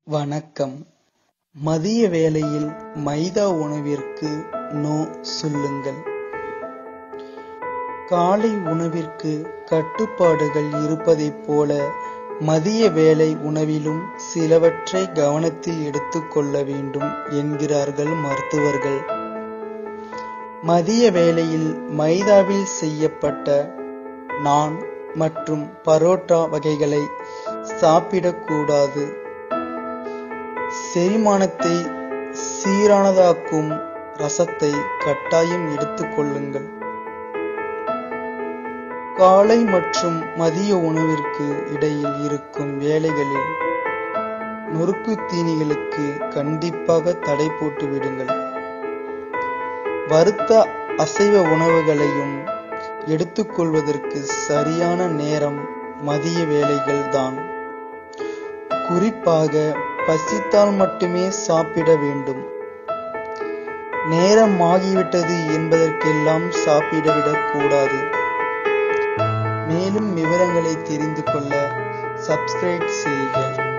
வணக்கம் மதிய வேளையில் மைதா உணவிற்கு நோ சொல்லுங்கள் காலை உணவிற்கு கட்டுப்பாடுகள் இருப்பதைப் போல மதிய வேளை உணவிலும் சிலவற்றை கவனத்தில் எடுத்துக்கொள்ள வேண்டும் என்கிறார்கள் மருத்துவர்கள் மதிய வேளையில் மைதாவில் செய்யப்பட்ட நான் மற்றும் பரோட்டா வகைகளை சாப்பிடக்கூடாது செரிமானத்தை சீரானதாக்கும் ரசத்தை கட்டாயம் எடுத்துக் கொள்ளுங்கள் காலை மற்றும் மதிய உணவிற்கு இடையில் இருக்கும் வேளைகளில் நொறுக்கு தீனிகளுக்கு கண்டிப்பாக தடை போட்டு விடுங்கள் வறுத்த அசைவ உணவுகளையும் எடுத்துக்கொள்வதற்கு சரியான நேரம் மதிய வேளைகள் தான் குறிப்பாக பசித்தால் மட்டுமே சாப்பிட வேண்டும் நேரம் ஆகிவிட்டது என்பதற்கெல்லாம் சாப்பிடவிடக் கூடாது மேலும் விவரங்களை தெரிந்து கொள்ள சப்ஸ்கிரைப் செய்க